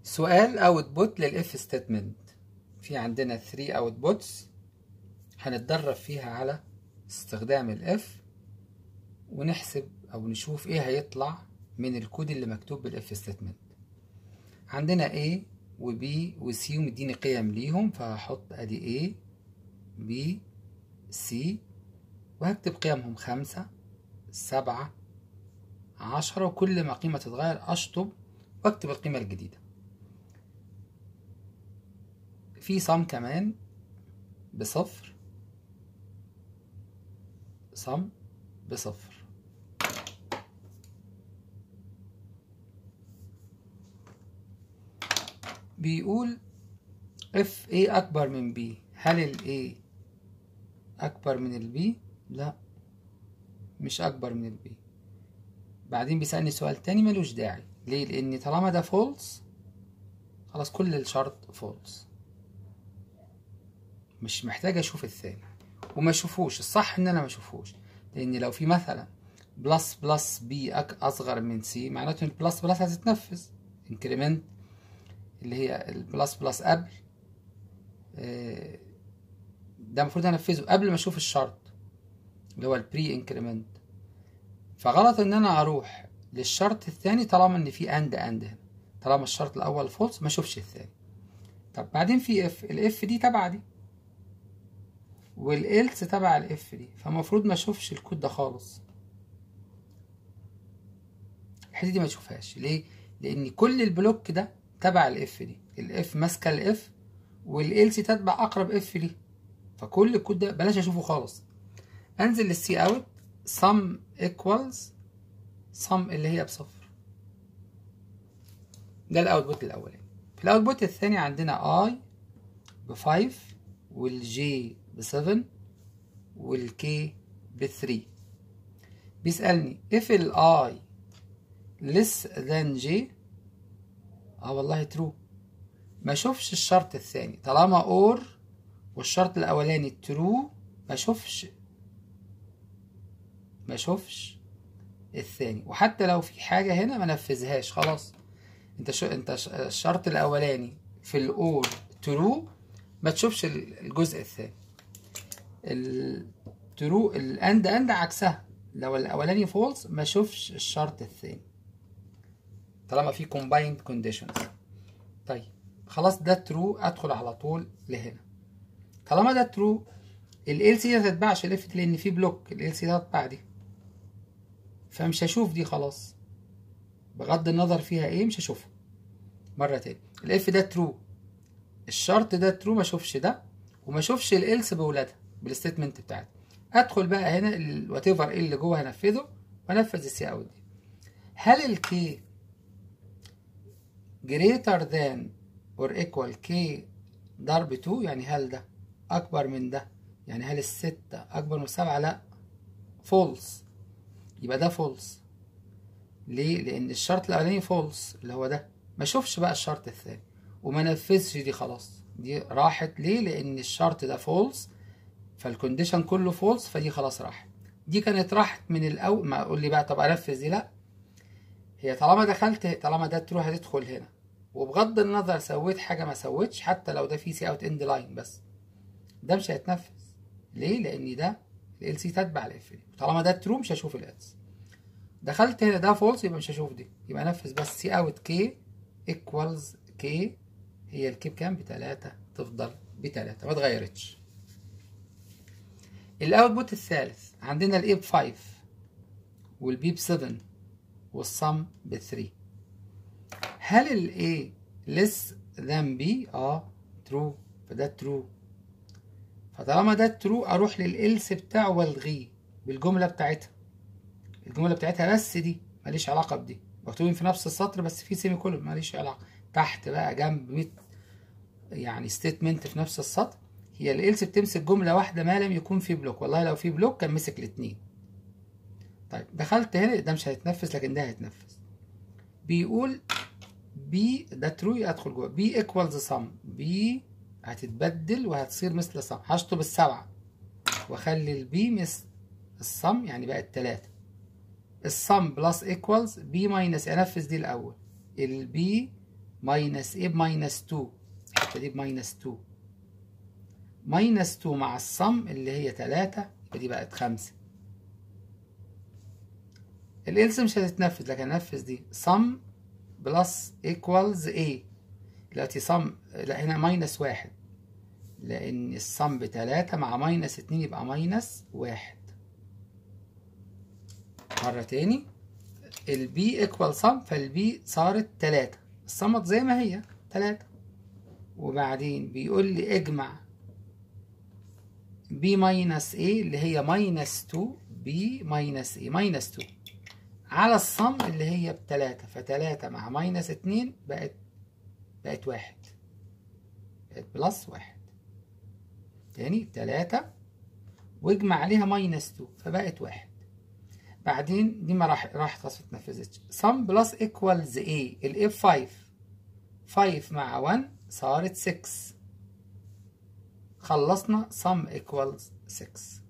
سؤال اوتبوت للاف ستيتمنت في عندنا 3 اوتبوتس هنتدرب فيها على استخدام الاف ونحسب او نشوف ايه هيطلع من الكود اللي مكتوب بالاف ستيتمنت عندنا A و B و C ومديني قيم ليهم فهحط ادي A B C وهكتب قيمهم خمسة سبعة عشرة وكل ما قيمة تتغير أشطب واكتب القيمة الجديدة في صم كمان بصفر صم بصفر بيقول اف A أكبر من B هل ال A أكبر من ال B؟ لا مش أكبر من ال B بعدين بيسألني سؤال تاني ملوش داعي ليه؟ لأن طالما ده فولس خلاص كل الشرط فولس مش محتاج أشوف الثاني وما أشوفوش الصح إن أنا ما أشوفوش لأن لو في مثلا بلس بلس بي أصغر من سي معناته إن البلس بلس هتتنفذ انكريمنت اللي هي البلس بلس قبل ده المفروض انفذه قبل ما اشوف الشرط اللي هو البري انكريمنت فغلط ان انا اروح للشرط الثاني طالما ان في اند اند هنا طالما الشرط الاول فولس ما اشوفش الثاني طب بعدين في اف الاف دي تبع دي والالس تبع الاف دي فالمفروض ما اشوفش الكود ده خالص الحته دي ما اشوفهاش ليه لان كل البلوك ده تبع الاف دي الاف ماسكه الاف والالسي تتبع اقرب اف ليه فكل الكود ده بلاش اشوفه خالص انزل للسي اوت sum equals sum اللي هي بصفر ده الاوتبوت الاولاني في الاوتبوت الثاني عندنا i ب 5 والجي ب 7 والكي ب 3 بيسألني if ال i less than j اه والله true ما اشوفش الشرط الثاني طالما or والشرط الاولاني true ما اشوفش ما اشوفش الثاني وحتى لو في حاجه هنا ما نفذهاش خلاص انت شو انت الشرط الاولاني في الاور ترو ما تشوفش الجزء الثاني الترو الاند اند عكسها لو الاولاني فولس ما اشوفش الشرط الثاني طالما في combined conditions طيب خلاص ده ترو ادخل على طول لهنا طالما ده ترو ال سي ما تتبعش الاف لان في بلوك ال سي ده تتبع دي فمش هشوف دي خلاص بغض النظر فيها ايه مش هشوفها مرة تاني الاف ده ترو الشرط ده ترو ما اشوفش ده وما اشوفش الالس بولادها بالستيتمنت بتاعتي ادخل بقى هنا الوات ايفر ايه اللي جوه هنفذه وانفذ السي اوت دي هل الكي greater than or equal k ضرب 2 يعني هل ده اكبر من ده يعني هل الستة اكبر من السبعة لا فولس يبقى ده فولس ليه لان الشرط الاولاني فولس اللي هو ده ما اشوفش بقى الشرط الثاني وما نفذش دي خلاص دي راحت ليه لان الشرط ده فولس فالكونديشن كله فولس فدي خلاص راحت دي كانت راحت من الاول ما اقول لي بقى طب انفذ دي لا هي طالما دخلت طالما ده تروح هتدخل هنا وبغض النظر سويت حاجه ما سويتش حتى لو ده في سي اوت اند لاين بس ده مش هيتنفذ ليه لان ده ال سي تتبع الاف دي طالما ده ترو مش هشوف الالس دخلت هنا ده فولس يبقى مش هشوف دي يبقى انفذ بس سي اوت كي ايكوالز كي هي الكي بكام بتلاتة تفضل بتلاتة ما اتغيرتش الاوتبوت الثالث عندنا الاي بفايف والبي بسفن والصم بثري هل الاي less than b اه true فده true فطالما ده ترو اروح للالس بتاعه والغيه بالجمله بتاعتها الجمله بتاعتها بس دي ماليش علاقه بدي مكتوبين في نفس السطر بس في سيمي كولون ماليش علاقه تحت بقى جنب 100 يعني ستيتمنت في نفس السطر هي الالس بتمسك جمله واحده ما لم يكون في بلوك والله لو في بلوك كان مسك الاثنين طيب دخلت هنا ده مش هيتنفذ لكن ده هيتنفذ بيقول بي ده ترو ادخل جوه بي ايكوالز سم بي هتتبدل وهتصير مثل الصم هشطب السبعة واخلي البي مثل الصم يعني بقت تلاتة الصم بلس ايكوالز بي ماينس انفذ دي الاول البي ماينس ايه بماينس 2 الحته دي بماينس 2 ماينس 2 مع الصم اللي هي 3 يبقى دي بقت 5 الإلس مش هتتنفذ لكن هنفذ دي sum بلس equals a دلوقتي sum لا هنا ماينس واحد لأن الصم بتلاتة مع ماينس اتنين يبقى ماينس واحد مرة تاني البي equal sum فالبي صارت تلاتة الصمت زي ما هي تلاتة وبعدين بيقول لي اجمع بي ماينس ايه اللي هي ماينس 2 بي ماينس ايه ماينس 2 على الصم اللي هي بتلاتة فتلاتة مع ماينس اتنين بقت بقت واحد بقت بلس واحد تاني تلاتة واجمع عليها ماينس تو فبقت واحد بعدين دي ما راح راح تصفى اتنفذتش sum بلس equals a ال a 5 5 مع 1 صارت 6 خلصنا sum equals 6